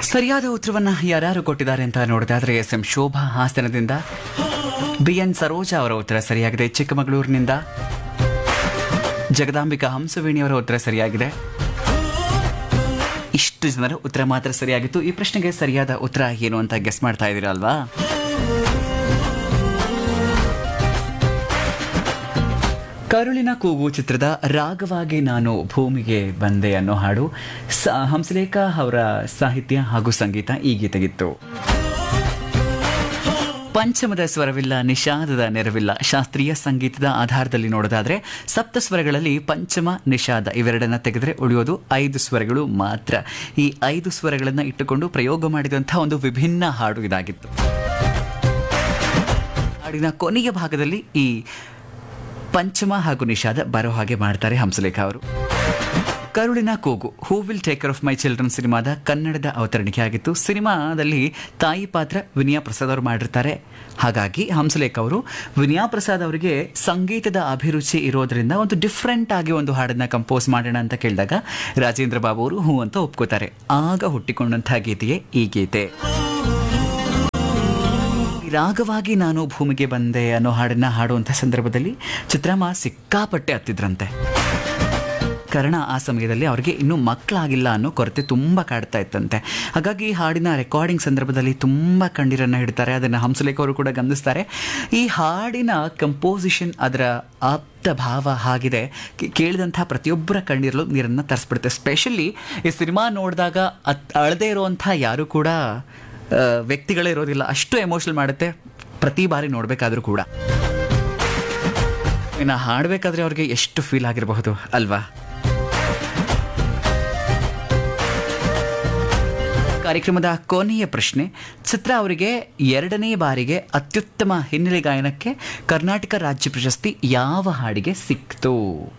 ಸರಿಯಾದ ಉತ್ತರವನ್ನ ಯಾರ್ಯಾರು ಕೊಟ್ಟಿದ್ದಾರೆ ಅಂತ ನೋಡಿದಾದ್ರೆ ಎಸ್ ಎಂ ಶೋಭಾ ಹಾಸನದಿಂದ ಬಿ ಎನ್ ಸರೋಜಾ ಅವರ ಉತ್ತರ ಸರಿಯಾಗಿದೆ ಚಿಕ್ಕಮಗಳೂರಿನಿಂದ ಜಗದಾಂಬಿಕಾ ಹಂಸವೇಣಿ ಅವರ ಉತ್ತರ ಸರಿಯಾಗಿದೆ ಇಷ್ಟು ಜನರ ಉತ್ತರ ಮಾತ್ರ ಸರಿಯಾಗಿತ್ತು ಈ ಪ್ರಶ್ನೆಗೆ ಸರಿಯಾದ ಉತ್ತರ ಏನು ಅಂತ ಗೆಸ್ ಮಾಡ್ತಾ ಇದ್ದೀರಾ ಅಲ್ವಾ ಕರುಳಿನ ಕೂಗು ಚಿತ್ರದ ರಾಗವಾಗಿ ನಾನು ಭೂಮಿಗೆ ಬಂದೆ ಅನ್ನೋ ಹಾಡು ಸ ಹಂಸಲೇಖ ಅವರ ಸಾಹಿತ್ಯ ಹಾಗೂ ಸಂಗೀತ ಈ ಗೀತೆಗಿತ್ತು ಪಂಚಮದ ಸ್ವರವಿಲ್ಲ ನಿಷಾದದ ನೆರವಿಲ್ಲ ಶಾಸ್ತ್ರೀಯ ಸಂಗೀತದ ಆಧಾರದಲ್ಲಿ ನೋಡೋದಾದ್ರೆ ಸಪ್ತ ಸ್ವರಗಳಲ್ಲಿ ಪಂಚಮ ನಿಷಾದ ಇವೆರಡನ್ನ ತೆಗೆದ್ರೆ ಉಳಿಯೋದು ಐದು ಸ್ವರಗಳು ಮಾತ್ರ ಈ ಐದು ಸ್ವರಗಳನ್ನ ಇಟ್ಟುಕೊಂಡು ಪ್ರಯೋಗ ಮಾಡಿದಂತಹ ಒಂದು ವಿಭಿನ್ನ ಹಾಡು ಇದಾಗಿತ್ತು ಹಾಡಿನ ಕೊನೆಯ ಭಾಗದಲ್ಲಿ ಈ ಪಂಚಮ ಹಾಗೂ ನಿಷಾದ ಬರೋ ಹಾಗೆ ಮಾಡ್ತಾರೆ ಹಂಸಲೇಖ ಅವರು Karulina Koogu who will take care of my children ಸಿನಿಮಾದ ಕನ್ನಡದ ಅವತರಣಿಕೆ ಆಗಿತ್ತು ಸಿನಿಮಾದಲ್ಲಿ ತಾಯಿ ಪಾತ್ರ ವಿನಯಾ ಪ್ರಸಾದ್ ಅವರು ಮಾಡಿರ್ತಾರೆ ಹಾಗಾಗಿ ಹಂಸಲೇಖ ಅವರು ವಿನಯಾ ಪ್ರಸಾದ್ ಅವರಿಗೆ ಸಂಗೀತದ ಅಭಿರುಚಿ ಇರೋದ್ರಿಂದ ಒಂದು ಡಿಫ್ರೆಂಟ್ ಆಗಿ ಒಂದು ಹಾಡನ್ನ ಕಂಪೋಸ್ ಮಾಡೋಣ ಅಂತ ಕೇಳಿದಾಗ ರಾಜೇಂದ್ರ ಬಾಬು ಅವರು ಹೂ ಅಂತ ಒಪ್ಕೋತಾರೆ ಆಗ ಹುಟ್ಟಿಕೊಂಡಂತಹ ಗೀತೆಯೇ ಈ ಗೀತೆ ರಾಗವಾಗಿ ನಾನು ಭೂಮಿಗೆ ಬಂದೆ ಅನ್ನೋ ಹಾಡನ್ನ ಹಾಡುವಂಥ ಸಂದರ್ಭದಲ್ಲಿ ಚಿತ್ರಮ್ಮ ಸಿಕ್ಕಾಪಟ್ಟೆ ಹತ್ತಿದ್ರಂತೆ ಕಾರಣ ಆ ಸಮಯದಲ್ಲಿ ಅವರಿಗೆ ಇನ್ನೂ ಮಕ್ಕಳಾಗಿಲ್ಲ ಅನ್ನೋ ಕೊರತೆ ತುಂಬ ಕಾಡ್ತಾ ಇತ್ತಂತೆ ಹಾಗಾಗಿ ಈ ಹಾಡಿನ ರೆಕಾರ್ಡಿಂಗ್ ಸಂದರ್ಭದಲ್ಲಿ ತುಂಬ ಕಣ್ಣೀರನ್ನು ಹಿಡ್ತಾರೆ ಅದನ್ನು ಹಂಸಲೇಖ ಅವರು ಕೂಡ ಗಮನಿಸ್ತಾರೆ ಈ ಹಾಡಿನ ಕಂಪೋಸಿಷನ್ ಅದರ ಆಪ್ತ ಭಾವ ಆಗಿದೆ ಕೇ- ಕೇಳಿದಂಥ ಪ್ರತಿಯೊಬ್ಬರ ಕಣ್ಣೀರಲ್ಲೂ ನೀರನ್ನು ತರಿಸ್ಬಿಡುತ್ತೆ ಸ್ಪೆಷಲಿ ಈ ಸಿನಿಮಾ ನೋಡಿದಾಗ ಅತ್ ಅಳದೇ ಇರುವಂಥ ಯಾರು ಕೂಡ ಆ, ವ್ಯಕ್ತಿಗಳೇ ಇರೋದಿಲ್ಲ ಅಷ್ಟು ಎಮೋಷನಲ್ ಮಾಡುತ್ತೆ ಪ್ರತಿ ಬಾರಿ ನೋಡಬೇಕಾದ್ರೂ ಕೂಡ ಇನ್ನು ಹಾಡಬೇಕಾದ್ರೆ ಅವ್ರಿಗೆ ಎಷ್ಟು ಫೀಲ್ ಆಗಿರಬಹುದು ಅಲ್ವಾ ಕಾರ್ಯಕ್ರಮದ ಕೊನೆಯ ಪ್ರಶ್ನೆ ಚಿತ್ರ ಅವರಿಗೆ ಎರಡನೇ ಬಾರಿಗೆ ಅತ್ಯುತ್ತಮ ಹಿನ್ನೆಲೆ ಗಾಯನಕ್ಕೆ ಕರ್ನಾಟಕ ರಾಜ್ಯ ಪ್ರಶಸ್ತಿ ಯಾವ ಹಾಡಿಗೆ ಸಿಕ್ತು